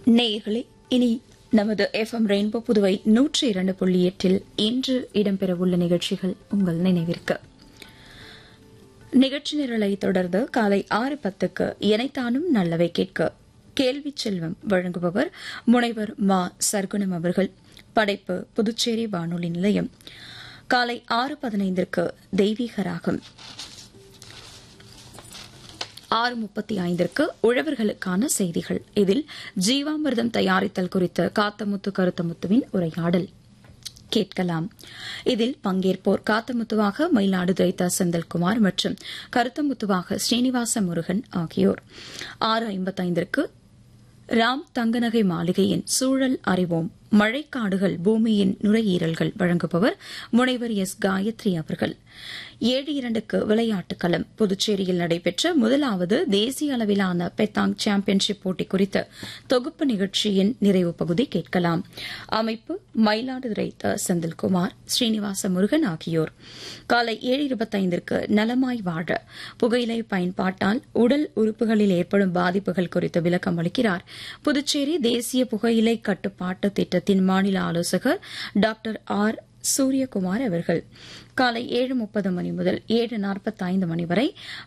நேயர்களே இனி நமது எஃப்எம் ரெயின்போ புதுவை நூற்றி இரண்டு புள்ளி எட்டில் இன்று இடம்பெறவுள்ள நிகழ்ச்சிகள் உங்கள் நினைவிற்கு நிகழ்ச்சி நிரலை தொடர்ந்து காலை ஆறு பத்துக்கு இணைத்தானும் நல்லவை கேட்க கேள்வி செல்வம் வழங்குபவர் முனைவர் மா சர்க்குணம் அவர்கள் படைப்பு புதுச்சேரி வானொலி நிலையம் காலை ஆறு பதினைந்திற்கு தெய்வீக ராகம் ஆறு முப்பத்தி ஐந்திற்கு உழவர்களுக்கான செய்திகள் இதில் ஜீவாமிர்தம் தயாரித்தல் குறித்த காத்தமுத்து கருத்தமுத்துவின் உரையாடல் கேட்கலாம் இதில் பங்கேற்போர் காத்தமுத்துவாக மயிலாடுதுறை த செந்தில்குமார் மற்றும் கருத்தமுத்துவாக ஸ்ரீனிவாச முருகன் ஆகியோர் ஆறு ஐம்பத்தைந்திற்கு ராம் தங்கநகை மாளிகையின் சூழல் அறிவோம் மழைக்காடுகள் பூமியின் நுரையீரல்கள் வழங்குபவர் முனைவர் எஸ் காயத்ரி அவர்கள் ஏழு இரண்டுக்கு விளையாட்டுக் களம் புதுச்சேரியில் நடைபெற்ற முதலாவது தேசிய அளவிலான பெத்தாங் சாம்பியன்ஷிப் போட்டி குறித்த தொகுப்பு நிகழ்ச்சியின் நிறைவு பகுதி கேட்கலாம் அமைப்பு மயிலாடுதுறை த செந்தில்குமார் ஸ்ரீனிவாச முருகன் ஆகியோர் காலை ஏழு இருபத்தைந்திற்கு நலமாய் வாழ புகையிலை பயன்பாட்டால் உடல் உறுப்புகளில் ஏற்படும் பாதிப்புகள் குறித்து விளக்கம் அளிக்கிறார் புதுச்சேரி தேசிய புகையிலை கட்டுப்பாட்டு திட்டத்தின் மாநில ஆலோசகர் டாக்டர் ஆர் சூரியகுமார் அவர்கள் காலை ஏழு முப்பது மணி முதல் ஏழு நாற்பத்தைந்து மணி வரை